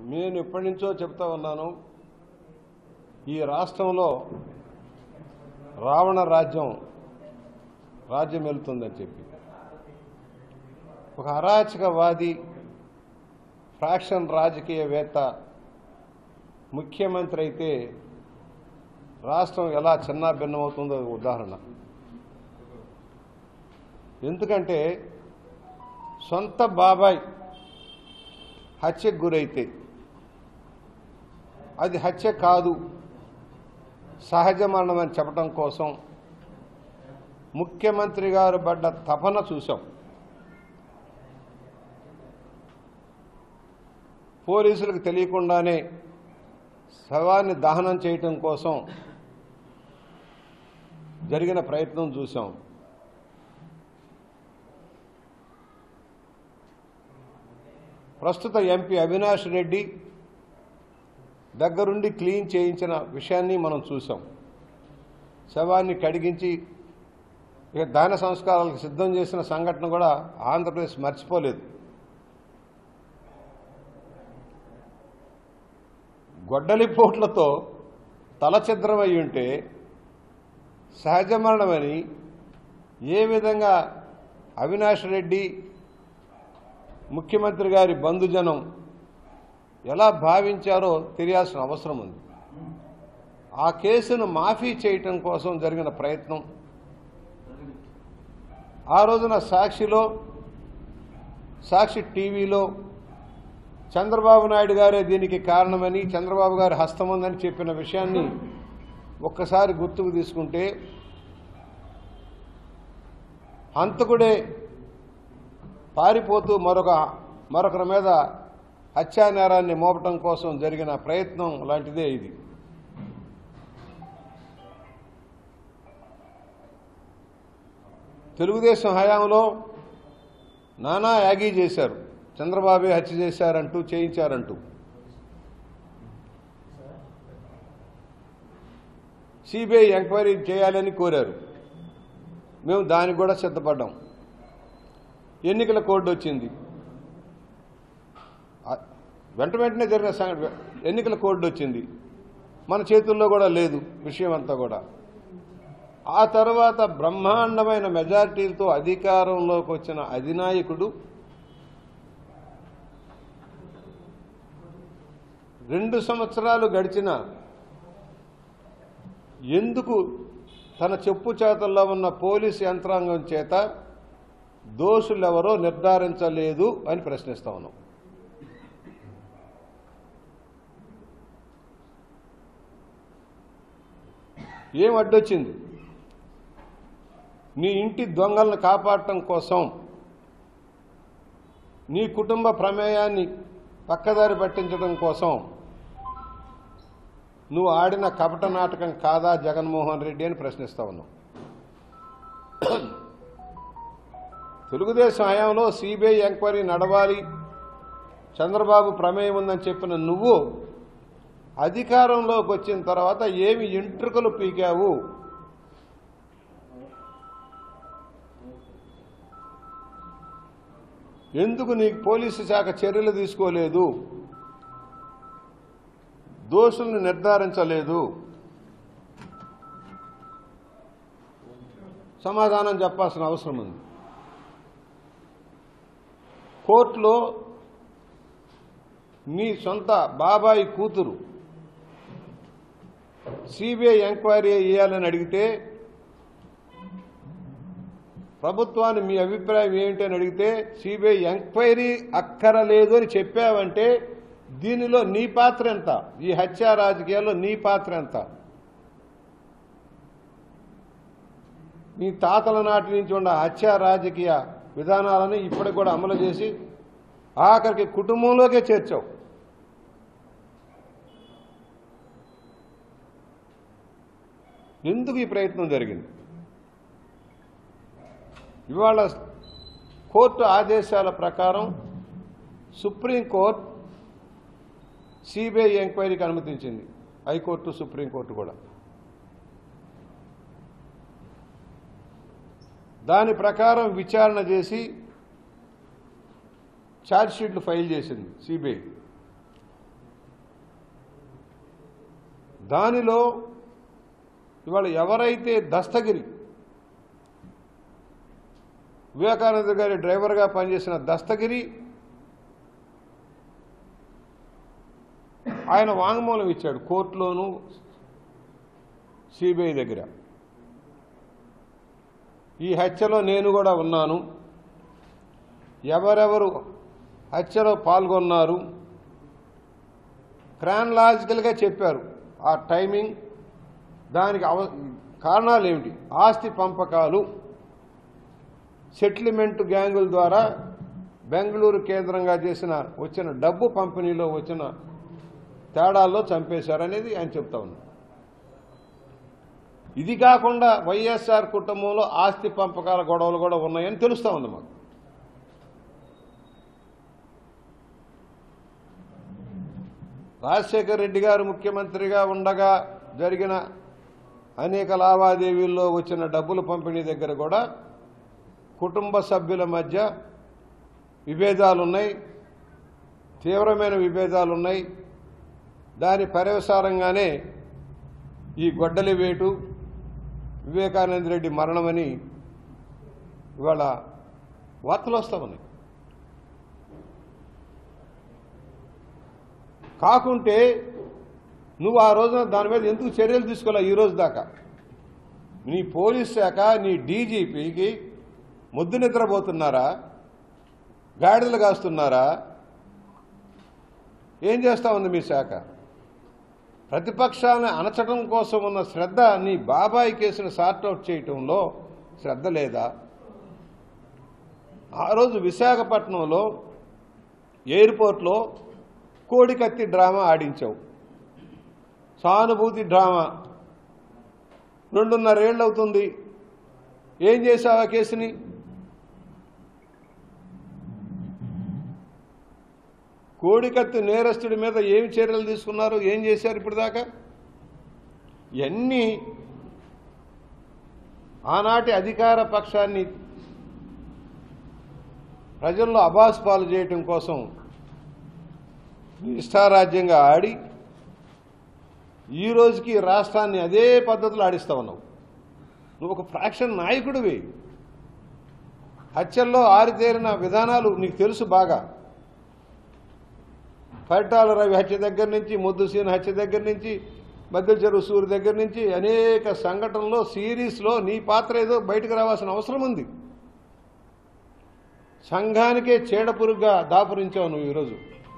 నేను ఎప్పటి నుంచో చెప్తా ఉన్నాను ఈ రాష్ట్రంలో రావణ రాజ్యం రాజ్యం వెళ్తుందని చెప్పి ఒక అరాచకవాది ఫ్రాక్షన్ రాజకీయవేత్త ముఖ్యమంత్రి అయితే రాష్ట్రం ఎలా చిన్నా భిన్నమవుతుందో ఉదాహరణ ఎందుకంటే సొంత బాబాయ్ హత్యకు గురైతే అది హత్య కాదు సహజ మరణం అని చెప్పడం కోసం ముఖ్యమంత్రి గారు పడ్డ తపన చూసాం పోలీసులకు తెలియకుండానే శవాన్ని దహనం చేయటం కోసం జరిగిన ప్రయత్నం చూసాం ప్రస్తుత ఎంపీ అవినాష్ రెడ్డి దగ్గరుండి క్లీన్ చేయించిన విషయాన్ని మనం చూసాం శవాన్ని కడిగించి ఇక దాన సంస్కారాలకు సిద్ధం చేసిన సంఘటన కూడా ఆంధ్రప్రదేశ్ మర్చిపోలేదు గొడ్డలిపోట్లతో తలఛిద్రమై ఉంటే సహజ మరణమని ఏ విధంగా అవినాష్ రెడ్డి ముఖ్యమంత్రి గారి బంధుజనం ఎలా భావించారో తెలియాల్సిన అవసరం ఉంది ఆ కేసును మాఫీ చేయటం కోసం జరిగిన ప్రయత్నం ఆ రోజున సాక్షిలో సాక్షి టీవీలో చంద్రబాబు నాయుడు గారే దీనికి కారణమని చంద్రబాబు గారి హస్తం ఉందని చెప్పిన విషయాన్ని ఒక్కసారి గుర్తుకు తీసుకుంటే హంతకుడే పారిపోతూ మరొక మరొకరి మీద హత్యానేరాన్ని మోపటం కోసం జరిగిన ప్రయత్నం లాంటిదే ఇది తెలుగుదేశం హయాంలో నానా యాగీ చేశారు చంద్రబాబే హత్య చేశారంటూ చేయించారంటూ సిబిఐ ఎంక్వైరీ చేయాలని కోరారు మేము దానికి కూడా సిద్ధపడ్డాం ఎన్నికల కోడ్ వచ్చింది ఆ- వెంట వెంటనే జరిగిన సంఘటన ఎన్నికల కోడ్ వచ్చింది మన చేతుల్లో కూడా లేదు విషయం అంతా కూడా ఆ తర్వాత బ్రహ్మాండమైన మెజారిటీలతో అధికారంలోకి వచ్చిన అధినాయకుడు రెండు సంవత్సరాలు గడిచిన ఎందుకు తన చెప్పు చేతల్లో ఉన్న పోలీసు యంత్రాంగం చేత దోషులెవరో నిర్ధారించలేదు అని ప్రశ్నిస్తా ఉన్నాం ఏం అడ్డొచ్చింది నీ ఇంటి దొంగలను కాపాడటం కోసం నీ కుటుంబ ప్రమేయాన్ని పక్కదారి పట్టించడం కోసం నువ్వు ఆడిన కపట నాటకం కాదా జగన్మోహన్ రెడ్డి అని ప్రశ్నిస్తా ఉన్నావు తెలుగుదేశం హయాంలో సిబిఐ ఎంక్వైరీ నడవాలి చంద్రబాబు ప్రమేయం ఉందని చెప్పిన నువ్వు అధికారంలోకి వచ్చిన తర్వాత ఏమి ఎంట్రుకలు పీకావు ఎందుకు నీకు పోలీసు శాఖ చర్యలు తీసుకోలేదు దోషుల్ని నిర్ధారించలేదు సమాధానం చెప్పాల్సిన అవసరం ఉంది కోర్టులో నీ సొంత బాబాయి కూతురు సిబిఐ ఎంక్వైరీ చేయాలని అడిగితే ప్రభుత్వాన్ని మీ అభిప్రాయం ఏంటి అని అడిగితే సిబిఐ ఎంక్వైరీ అక్కరలేదు అని చెప్పావంటే దీనిలో నీ పాత్ర ఎంత ఈ హత్యా రాజకీయాల్లో నీ పాత్ర ఎంత నీ తాతల నాటి నుంచి ఉన్న హత్యా రాజకీయ విధానాలను ఇప్పటికి కూడా అమలు చేసి ఆఖరికి కుటుంబంలోకే చేర్చావు ఎందుకు ఈ ప్రయత్నం జరిగింది ఇవాళ కోర్టు ఆదేశాల ప్రకారం సుప్రీంకోర్టు సిబిఐ ఎంక్వైరీకి అనుమతించింది హైకోర్టు సుప్రీంకోర్టు కూడా దాని ప్రకారం విచారణ చేసి ఛార్జ్షీట్లు ఫైల్ చేసింది సిబిఐ దానిలో ఇవాళ ఎవరైతే దస్తగిరి వివేకానంద గారి డ్రైవర్గా పనిచేసిన దస్తగిరి ఆయన వాంగ్మూలం ఇచ్చాడు కోర్టులోను సిబిఐ దగ్గర ఈ హత్యలో నేను కూడా ఉన్నాను ఎవరెవరు హత్యలో పాల్గొన్నారు క్రానలాజికల్గా చెప్పారు ఆ టైమింగ్ దానికి అవ కారణాలు ఏమిటి ఆస్తి పంపకాలు సెటిల్మెంట్ గ్యాంగుల ద్వారా బెంగళూరు కేంద్రంగా చేసిన వచ్చిన డబ్బు పంపిణీలో వచ్చిన తేడాల్లో చంపేశారనేది ఆయన చెప్తా ఉన్నారు ఇది కాకుండా వైఎస్ఆర్ కుటుంబంలో ఆస్తి పంపకాల గొడవలు కూడా ఉన్నాయని తెలుస్తా ఉంది మాకు రాజశేఖర్ రెడ్డి గారు ముఖ్యమంత్రిగా ఉండగా జరిగిన అనేక లావాదేవీల్లో వచ్చిన డబ్బుల పంపిణీ దగ్గర కూడా కుటుంబ సభ్యుల మధ్య విభేదాలున్నాయి తీవ్రమైన విభేదాలున్నాయి దాని పర్యవసారంగానే ఈ గొడ్డలి వేటు వివేకానంద రెడ్డి మరణమని ఇవాళ వార్తలు వస్తూ ఉన్నాయి కాకుంటే నువ్వు ఆ రోజున దాని మీద ఎందుకు చర్యలు తీసుకోలే ఈ రోజు దాకా నీ పోలీస్ శాఖ నీ డీజీపీకి ముద్దు నిద్రపోతున్నారా గాడిదలు కాస్తున్నారా ఏం చేస్తా ఉంది మీ శాఖ ప్రతిపక్షాన్ని అణచడం కోసం ఉన్న శ్రద్ధ నీ బాబాయ్ కేసును సార్ట్అవుట్ చేయటంలో శ్రద్ధ లేదా ఆ రోజు విశాఖపట్నంలో ఎయిర్పోర్ట్లో కోడికత్తి డ్రామా ఆడించావు సానుభూతి డ్రామా రెండున్నరేళ్ళు అవుతుంది ఏం చేశావు ఆ కేసుని కోడికత్తి నేరస్తుడి మీద ఏమి చర్యలు తీసుకున్నారు ఏం చేశారు ఇప్పుడు దాకా ఇవన్నీ ఆనాటి అధికార పక్షాన్ని ప్రజల్లో అబాస్ పాలు చేయటం కోసం ఇష్టారాజ్యంగా ఆడి ఈ రోజుకి రాష్ట్రాన్ని అదే పద్ధతిలో ఆడిస్తా ఉన్నావు నువ్వు ఒక ఫ్రాక్షన్ నాయకుడివి హత్యల్లో ఆరితేరిన విధానాలు నీకు తెలుసు బాగా పరిటాల రవి హత్య దగ్గర నుంచి ముద్దుసీన హత్య దగ్గర నుంచి మధ్య చెరువు సూరి దగ్గర నుంచి అనేక సంఘటనలో సిరీస్లో నీ పాత్ర ఏదో బయటకు రావాల్సిన అవసరం ఉంది సంఘానికే చీడపురుగ్గా దాపురించావు నువ్వు ఈరోజు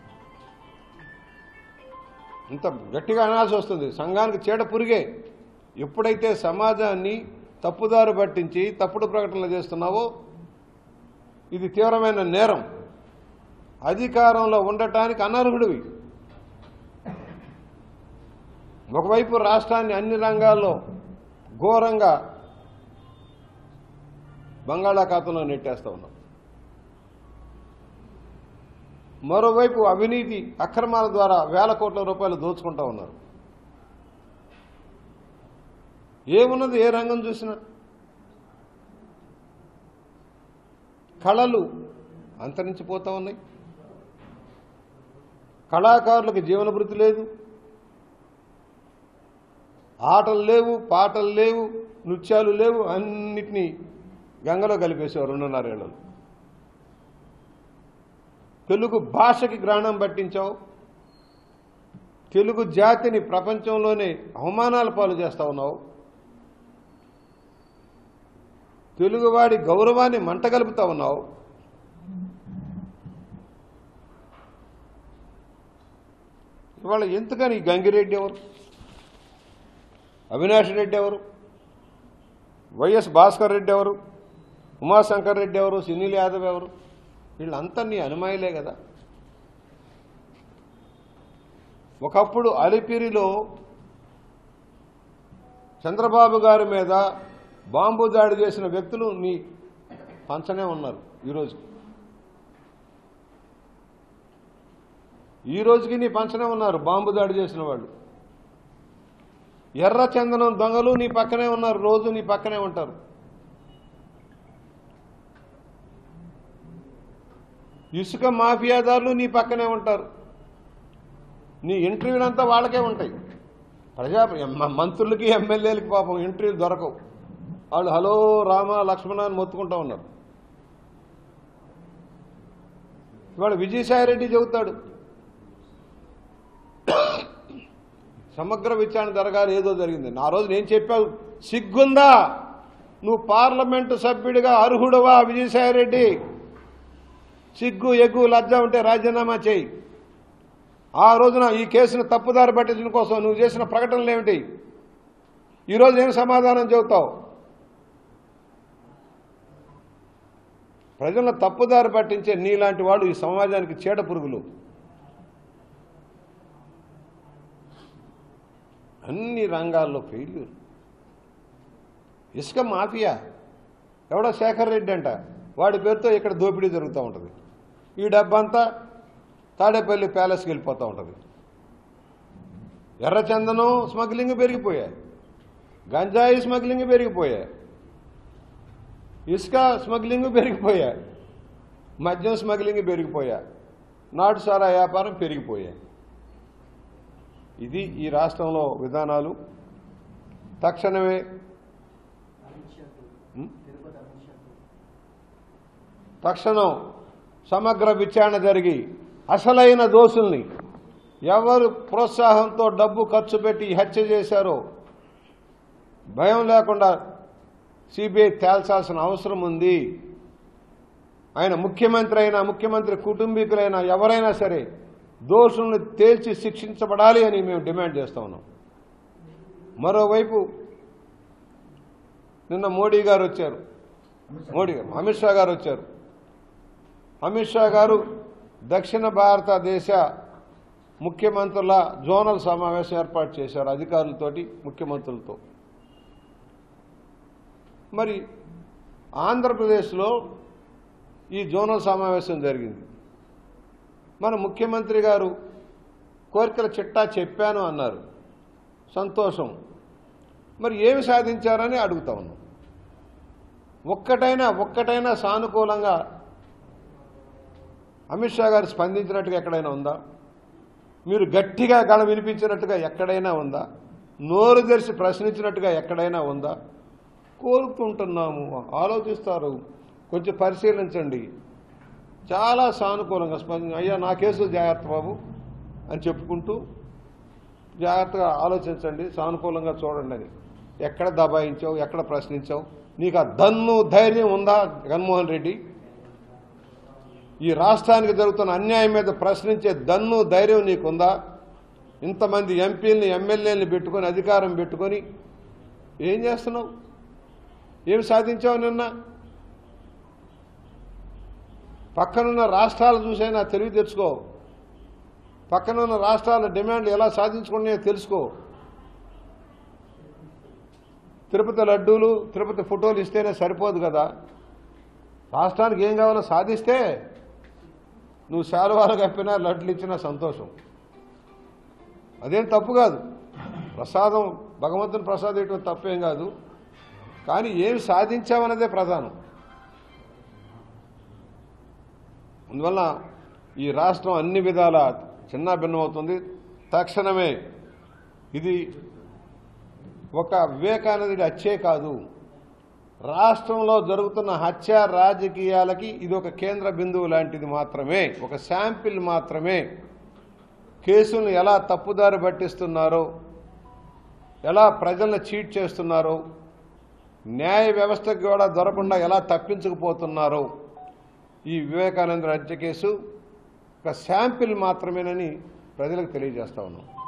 ఇంత గట్టిగా అనాల్సి వస్తుంది సంఘానికి చీడపురుగే ఎప్పుడైతే సమాజాన్ని తప్పుదారి పట్టించి తప్పుడు ప్రకటనలు చేస్తున్నావో ఇది తీవ్రమైన నేరం అధికారంలో ఉండటానికి అనర్హుడివి ఒకవైపు రాష్ట్రాన్ని అన్ని రంగాల్లో ఘోరంగా బంగాళాఖాతంలో నెట్టేస్తా ఉన్నాం మరోవైపు అవినీతి అక్రమాల ద్వారా వేల కోట్ల రూపాయలు దోచుకుంటా ఉన్నారు ఏమున్నది ఏ రంగం చూసినా కళలు అంతరించిపోతా ఉన్నాయి కళాకారులకు జీవనభృతి లేదు ఆటలు లేవు పాటలు లేవు నృత్యాలు లేవు అన్నిటినీ గంగలో కలిపేసేవారు రెండున్నరేళ్ళు తెలుగు భాషకి గ్రహణం పట్టించావు తెలుగు జాతిని ప్రపంచంలోనే అవమానాల పాలు చేస్తా ఉన్నావు తెలుగువాడి గౌరవాన్ని మంటగలుపుతా ఉన్నావు ఇవాళ ఎందుకని ఈ గంగిరెడ్డి ఎవరు అవినాష్ రెడ్డి ఎవరు వైఎస్ భాస్కర్ రెడ్డి ఎవరు ఉమాశంకర్ రెడ్డి ఎవరు సునీల్ యాదవ్ ఎవరు వీళ్ళంతా నీ అనుమాయులే కదా ఒకప్పుడు అలిపిరిలో చంద్రబాబు గారి మీద బాంబు దాడి చేసిన వ్యక్తులు నీ పంచనే ఉన్నారు ఈరోజు ఈ రోజుకి నీ పంచనే ఉన్నారు బాంబు దాడి చేసిన వాళ్ళు ఎర్ర చందనం దొంగలు నీ పక్కనే ఉన్నారు రోజు నీ పక్కనే ఉంటారు ఇసుక మాఫియాదారులు నీ పక్కనే ఉంటారు నీ ఇంటర్వ్యూలంతా వాళ్ళకే ఉంటాయి ప్రజా మ- మంత్రులకి ఎమ్మెల్యేలకి పాపం ఎంట్రీలు దొరకవు వాళ్ళు హలో రామ లక్ష్మణ అని మొత్తుకుంటా ఉన్నారు ఇవాళ విజయసాయిరెడ్డి చెబుతాడు సమగ్ర విచారణ జరగాలి ఏదో జరిగింది ఆ రోజు నేను చెప్పావు సిగ్గుందా నువ్వు పార్లమెంటు సభ్యుడిగా అర్హుడవా విజయసాయిరెడ్డి సిగ్గు ఎగ్గు లజ్జ ఉంటే రాజీనామా చేయి ఆ రోజున ఈ కేసును తప్పుదారి పట్టించడం కోసం నువ్వు చేసిన ప్రకటనలు ఏమిటి ఈరోజు ఏం సమాధానం చెబుతావు ప్రజలను తప్పుదారి పట్టించే నీలాంటి వాడు ఈ సమాజానికి చీడ పురుగులు అన్ని రంగాల్లో ఫెయిల్యూర్ ఇసుక మాఫియా ఎవడో శేఖర్ రెడ్డి అంట వాడి పేరుతో ఇక్కడ దోపిడీ జరుగుతూ ఉంటుంది ఈ డబ్బంతా తాడేపల్లి ప్యాలెస్కి వెళ్ళిపోతూ ఉంటుంది ఎర్రచందనం స్మగ్లింగ్ పెరిగిపోయాయి గంజాయి స్మగ్లింగ్ పెరిగిపోయాయి ఇసుక స్మగ్లింగ్ పెరిగిపోయా మద్యం స్మగ్లింగ్ పెరిగిపోయా నాటు సారా వ్యాపారం పెరిగిపోయా ఇది ఈ రాష్ట్రంలో విధానాలు తక్షణమే ఉం? తక్షణం సమగ్ర విచారణ జరిగి అసలైన దోషుల్ని ఎవరు ప్రోత్సాహంతో డబ్బు ఖర్చు పెట్టి ఈ హత్య చేశారో భయం లేకుండా సిబిఐ తేల్చాల్సిన అవసరం ఉంది ఆయన ముఖ్యమంత్రి అయినా ముఖ్యమంత్రి కుటుంబీకులైనా ఎవరైనా సరే దోషులను తేల్చి శిక్షించబడాలి అని మేము డిమాండ్ చేస్తా ఉన్నాం మరోవైపు నిన్న మోడీ గారు వచ్చారు మోడీ గారు అమిత్ షా గారు వచ్చారు అమిత్ షా గారు దక్షిణ భారతదేశ ముఖ్యమంత్రుల జోనల్ సమావేశం ఏర్పాటు చేశారు అధికారులతోటి ముఖ్యమంత్రులతో మరి ఆంధ్రప్రదేశ్లో ఈ జోనల్ సమావేశం జరిగింది మన ముఖ్యమంత్రి గారు కోరికల చిట్టా చెప్పాను అన్నారు సంతోషం మరి ఏమి సాధించారని అడుగుతా ఉన్నాం ఒక్కటైనా ఒక్కటైనా సానుకూలంగా అమిత్ షా గారు స్పందించినట్టుగా ఎక్కడైనా ఉందా మీరు గట్టిగా గళ వినిపించినట్టుగా ఎక్కడైనా ఉందా నోరు తెరిచి ప్రశ్నించినట్టుగా ఎక్కడైనా ఉందా కోరుకుంటున్నాము ఆలోచిస్తారు కొంచెం పరిశీలించండి చాలా సానుకూలంగా స్పందించి అయ్యా నా కేసు జాగ్రత్త బాబు అని చెప్పుకుంటూ జాగ్రత్తగా ఆలోచించండి సానుకూలంగా చూడండి అని ఎక్కడ దబాయించావు ఎక్కడ ప్రశ్నించావు నీకు ఆ దన్ను ధైర్యం ఉందా జగన్మోహన్ రెడ్డి ఈ రాష్ట్రానికి జరుగుతున్న అన్యాయం మీద ప్రశ్నించే దన్ను ధైర్యం నీకుందా ఇంతమంది ఎంపీలని ఎమ్మెల్యేలని పెట్టుకొని అధికారం పెట్టుకొని ఏం చేస్తున్నావు ఏం సాధించావు నిన్న పక్కనున్న రాష్ట్రాలు చూసైనా తెలివి తెచ్చుకో పక్కనున్న రాష్ట్రాల డిమాండ్లు ఎలా సాధించుకున్నాయో తెలుసుకో తిరుపతి లడ్డూలు తిరుపతి ఫోటోలు ఇస్తేనే సరిపోదు కదా రాష్ట్రానికి ఏం కావాలో సాధిస్తే నువ్వు శాలువాలు కప్పినా లడ్లు ఇచ్చినా సంతోషం అదేం తప్పు కాదు ప్రసాదం భగవంతుని ప్రసాదం ఇవ్వడం తప్పేం కాదు కానీ ఏమి సాధించామన్నదే ప్రధానం అందువల్ల ఈ రాష్ట్రం అన్ని విధాల చిన్న భిన్నమవుతుంది తక్షణమే ఇది ఒక వివేకానందుడి హత్యే కాదు రాష్ట్రంలో జరుగుతున్న హత్య రాజకీయాలకి ఇది ఒక కేంద్ర బిందువు లాంటిది మాత్రమే ఒక శాంపిల్ మాత్రమే కేసులను ఎలా తప్పుదారి పట్టిస్తున్నారో ఎలా ప్రజలను చీట్ చేస్తున్నారో న్యాయ వ్యవస్థకు కూడా దొరకకుండా ఎలా తప్పించుకుపోతున్నారో ఈ వివేకానంద హత్య కేసు ఒక శాంపిల్ మాత్రమేనని ప్రజలకు తెలియజేస్తా ఉన్నాం